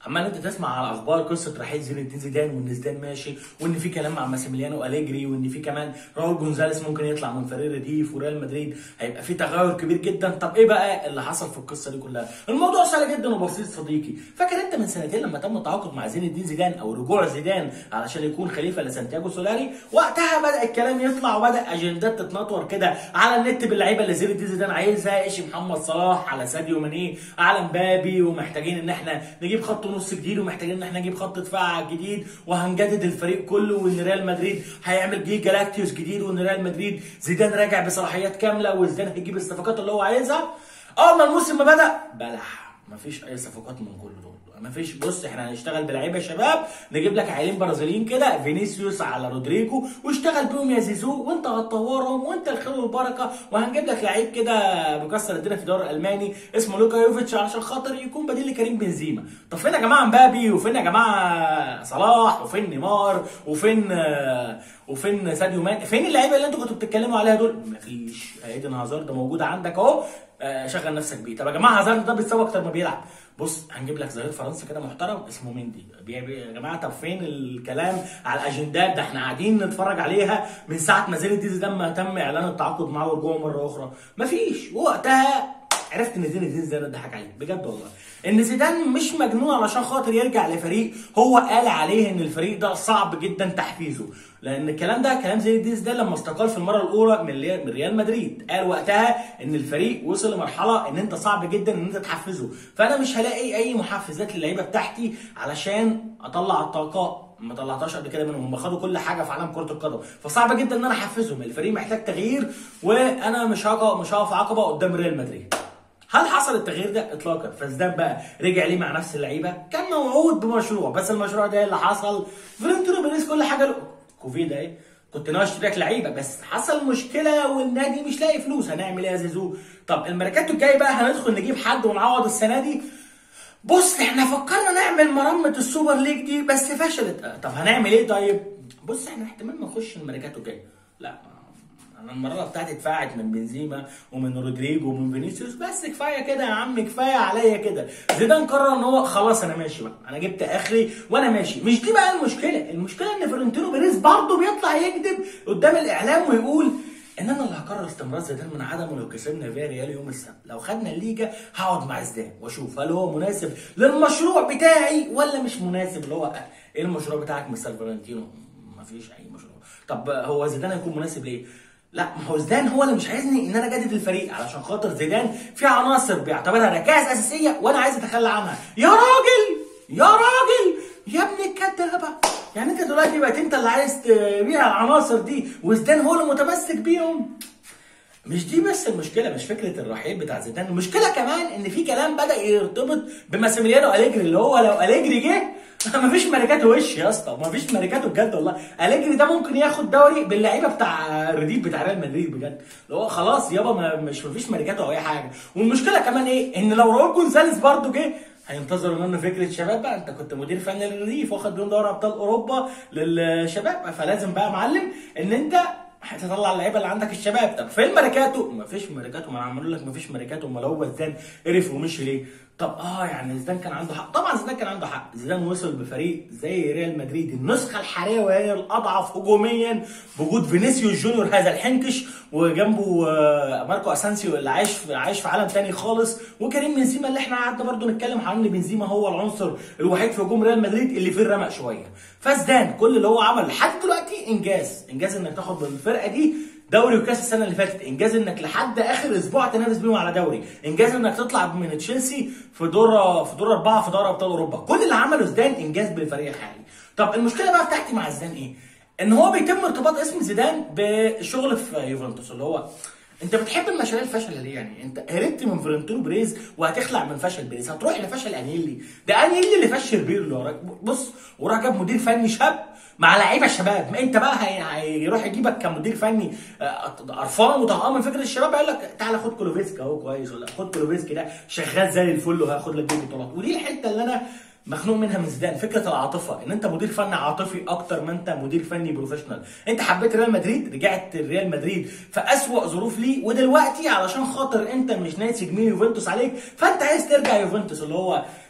عمال انت تسمع على اخبار قصه رحيل زين الدين زيدان وان زيدان ماشي وان في كلام مع ماسيميليانو اليجري وان في كمان راول جونزاليس ممكن يطلع من فريق رديف وريال مدريد هيبقى في تغير كبير جدا طب ايه بقى اللي حصل في القصه دي كلها الموضوع سهل جدا وبسيط صديقي فاكر انت من سنتين لما تم التعاقد مع زين الدين زيدان او رجوع زيدان علشان يكون خليفه لسانتياغو سولاري وقتها بدا الكلام يطلع وبدا اجندات تتنطور كده على النت باللعيبه اللي زين الدين زيدان عايزها ايش محمد صلاح على ساديو ماني على مبابي ومحتاجين ان احنا نجيب خط نص جديد ومحتاجين ان احنا نجيب خط دفاع جديد وهنجدد الفريق كله وان ريال مدريد هيعمل جي جالاكتيوس جديد وان ريال مدريد زيدان راجع بصلاحيات كامله وزيدان هيجيب الصفقات اللي هو عايزها اول ما الموسم ما بدا بلح مفيش اي صفقات من كل دول مفيش بص احنا هنشتغل بلعيبه شباب نجيب لك عيلين برازيليين كده فينيسيوس على رودريجو واشتغل بيهم يا زيزو وانت هتطورهم وانت الخير والبركه وهنجيب لك لعيب كده مكسر الدنيا في الدوري الالماني اسمه لوكا يوفيتش علشان خاطر يكون بديل لكريم بنزيما طب فين يا جماعه مبابي وفين يا جماعه صلاح وفين نيمار وفين آه، وفين ساديو مان فين اللعيبه اللي انتوا كنتوا بتتكلموا عليها دول مفيش ايدن هازارد موجود عندك اهو آه، شغل نفسك بيه طب يا جماعه هازارد ده بيتسوى اكتر ما بيلعب بص هنجيب لك ظهير فرنسا كده محترم اسمه مندي بي- بي- يا جماعه طب فين الكلام على الاجندات ده احنا قاعدين نتفرج عليها من ساعه ما زين الدين زيدان ما تم اعلان التعاقد معاه ورجوعه مره اخرى مفيش وقتها عرفت ان زين الدين زيدان ضحك عليك بجد والله ان زيدان مش مجنون علشان خاطر يرجع لفريق هو قال عليه ان الفريق ده صعب جدا تحفيزه لان الكلام ده كلام زين الدين زيدان لما استقال في المره الاولى من ريال- من ريال مدريد قال وقتها ان الفريق وصل لمرحله ان انت صعب جدا ان انت تحفزه فانا مش هلاقي اي محفزات للعيبه بتاعتي علشان اطلع الطاقه ما طلعتهاش قبل كده منهم هم خدوا كل حاجه في عالم كره القدم فصعب جدا ان انا احفزهم الفريق محتاج تغيير وانا مش هقف مش هقف عقبه قدام ريال مدريد هل حصل التغيير ده اطلاقا فزدان بقى رجع ليه مع نفس اللعيبه كان موعود بمشروع بس المشروع ده اللي حصل فلورنتينو بيريز كل حاجه له كوفيد اهي كنت ناوي اشتري لك لعيبه بس حصل مشكله والنادي مش لاقي فلوس هنعمل ايه يا زيزو طب الميركاتو الجاي بقى هندخل نجيب حد ونعوض السنه دي بص احنا فكرنا نعمل مرمة السوبر ليج دي بس فشلت اه، طب هنعمل ايه طيب بص احنا احتمال ما نخش الميركاتو الجاي لا انا المره بتاعتي اتفاعت من بنزيما ومن رودريجو ومن فينيسيوس بس كفايه كده يا عم كفايه عليا كده زيدان قرر ان هو خلاص انا ماشي بقى انا جبت اخري وانا ماشي مش دي بقى المشكله المشكله ان فلورنتينو بيريز برضه بيطلع يكذب قدام الاعلام ويقول ان انا اللي هقرر استمرار زيدان من عدمه لو كسبنا فيا ريال يوم السبت لو خدنا الليجا هقعد مع زيدان واشوف هل هو مناسب للمشروع بتاعي ولا مش مناسب اللي هو ايه المشروع بتاعك مستر فالنتينو مفيش اي مشروع طب هو زيدان هيكون مناسب ليه لا ما هو زيدان هو اللي مش عايزني ان انا اجدد الفريق علشان خاطر زيدان في عناصر بيعتبرها ركائز اساسيه وانا عايز اتخلى عنها يا راجل يا راجل يا ابن الكدابه يعني انت دلوقتي بقيت انت اللي عايز تبيع العناصر دي وزيدان هو اللي متمسك بيهم مش دي بس المشكله مش فكره الرحيل بتاع زيدان المشكله كمان ان في كلام بدا يرتبط بماسيميليانو اليجري اللي هو لو اليجري جه مفيش ماركاته وش يا اسطى مفيش ماركاته بجد والله اليجري ده ممكن ياخد دوري باللعيبه بتاع الرديف بتاع ريال مدريد بجد اللي هو خلاص يابا ما مش مفيش ماركاته او اي حاجه والمشكله كمان ايه ان لو راؤول جونزاليس برضه جه هينتظروا منه فكره شباب بقى انت كنت مدير فني للريف واخد بيهم دوري ابطال اوروبا للشباب فلازم بقى يا معلم ان انت هتطلع اللعيبه اللي عندك الشباب طب فين ماركاتو؟ مفيش ماركاتو ما انا عمال لك مفيش ماركاتو امال هو زيدان قرف ومشي ليه؟ طب اه يعني زيدان كان عنده حق طبعا زيدان كان عنده حق زيدان وصل بفريق زي ريال مدريد النسخه الحاليه وهي الاضعف هجوميا بوجود فينيسيوس جونيور هذا الحنكش وجنبه آه، ماركو اسانسيو اللي عايش في عايش في عالم تاني خالص وكريم بنزيما اللي احنا قعدنا برضو نتكلم عن ان بنزيما هو العنصر الوحيد في هجوم ريال مدريد اللي فيه الرمق شويه فزدان كل اللي هو عمل لحد دلوقتي انجاز انجاز انك تاخد من الفرقه دي دوري وكاس السنه اللي فاتت انجاز انك لحد اخر اسبوع تنافس بيهم على دوري انجاز انك تطلع من تشيلسي في دور في دور اربعه في دوري ابطال اوروبا كل اللي عمله زيدان انجاز بالفريق الحالي طب المشكله بقى بتاعتي مع زيدان ايه ان هو بيتم ارتباط اسم زيدان بالشغل في يوفنتوس اللي هو انت بتحب المشاريع الفاشله ليه يعني انت هربت من فلورنتينو بريز وهتخلع من فشل بريز هتروح لفشل انيلي ده انيلي اللي فشل بيرلو وراك. بص وراك جاب مدير فني شاب مع لعيبه شباب ما انت بقى هي- هيروح يجيبك كمدير فني آه، قرفان وطهقان من فكره الشباب هيقول لك تعالى خد كولوفيسكي اهو كويس ولا خد كولوفيسكي ده شغال زي الفل وهياخد لك بيه بطولات ودي الحته اللي انا مخنوق منها من زيدان فكره العاطفه ان انت مدير فني عاطفي اكتر ما انت مدير فني بروفيشنال انت حبيت ريال مدريد رجعت ريال مدريد في اسوأ ظروف ليه ودلوقتي علشان خاطر انت مش ناسي جميل يوفنتوس عليك فانت عايز ترجع يوفنتوس اللي هو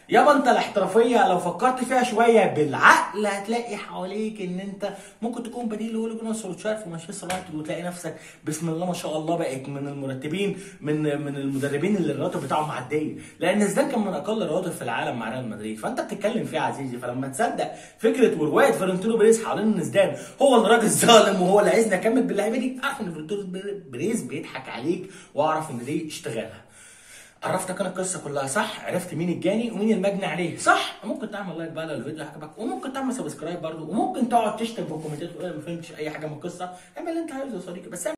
يابا انت الاحترافيه لو فكرت فيها شويه بالعقل هتلاقي حواليك ان انت ممكن تكون بديل لأولي جونر سولشاير في مانشستر يونايتد وتلاقي نفسك بسم الله ما شاء الله بقت من المرتبين من من المدربين اللي الرواتب بتاعهم معديه لان زيدان كان من اقل الرواتب في العالم مع ريال مدريد فانت بتتكلم فيه يا عزيزي فلما تصدق فكره وروايه فلورنتينو بيريز حوالين ان زيدان هو اللي راجل ظالم وهو اللي عايزني اكمل باللعيبه دي اعرف ان فلورنتينو بيريز بيضحك عليك واعرف ان دي اشتغالها عرفتك انا القصه كلها صح عرفت مين الجاني ومين المجني عليه صح ممكن تعمل لايك بقى لو الفيديو عجبك وممكن تعمل سبسكرايب برضه وممكن تقعد تشتم في الكومنتات وتقول أنا ما فهمتش اي حاجه من القصه اعمل اللي انت عايزه يا صديقي بس